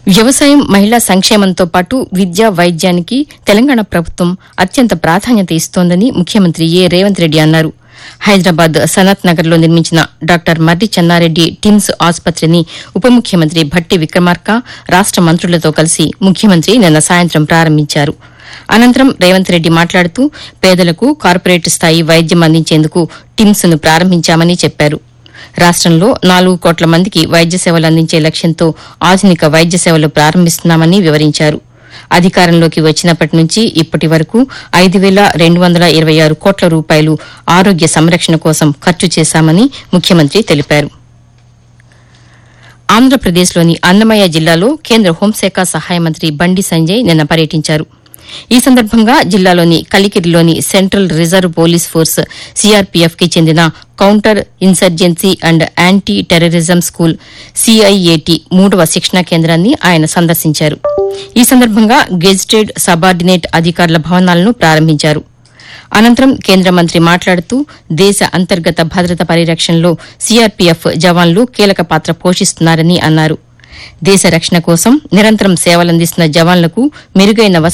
వ్యవసాయం మహిళా సంక్షేమంతో పాటు విద్య వైద్యానికి తెలంగాణ ప్రభుత్వం అత్యంత ప్రాధాన్యత ఇస్తోందని ముఖ్యమంత్రి ఏ రేవంత్ రెడ్డి అన్నారు హైదరాబాద్ సనత్ నగర్లో నిర్మించిన డాక్టర్ మర్రి చెన్నారెడ్డి టిమ్స్ ఆసుపత్రిని ఉప ముఖ్యమంత్రి భట్టి విక్రమార్క రాష్ట మంత్రులతో కలిసి ముఖ్యమంత్రి నిన్న సాయంత్రం ప్రారంభించారు అనంతరం రేవంత్ రెడ్డి మాట్లాడుతూ పేదలకు కార్పొరేట్ స్థాయి వైద్యం అందించేందుకు టిమ్స్ ను ప్రారంభించామని చెప్పారు రాష్టంలో నాలుగు కోట్ల మందికి వైద్య సేవలు అందించే లక్ష్యంతో ఆధునిక వైద్య సేవలు ప్రారంభిస్తున్నామని వివరించారు అధికారంలోకి వచ్చినప్పటి నుంచి ఇప్పటి వరకు ఐదు వేల రెండు వందల ఇరవై ఆరు కోట్ల రూపాయలు ఆరోగ్య సంరక్షణ కోసం ఖర్చు చేశామని ముఖ్యమంత్రి తెలిపారు ఆంధ్రప్రదేశ్లోని అన్నమయ్య జిల్లాలో కేంద్ర హోంశాఖ సహాయ మంత్రి బండి సంజయ్ నిన్న పర్యటించారు ఈ సందర్భంగా జిల్లాలోని కలికిరిలోని central reserve police force CRPF కి చెందిన counter insurgency and anti terrorism school CIAT మూడవ శిక్షణా కేంద్రాన్ని ఆయన సందర్శించారు ఈ సందర్భంగా గెజిటెడ్ సబార్డినేట్ అధికారుల భవనాలను ప్రారంభించారు అనంతరం కేంద్ర మంత్రి మాట్లాడుతూ దేశ అంతర్గత భద్రత పరిరక్షణలో సీఆర్పీఎఫ్ జవాన్లు కీలక పాత్ర పోషిస్తున్నారని అన్నారు దేశ రక్షణ కోసం నిరంతరం సేవలందిస్తున్న జవాన్లకు మెరుగైన వసతులు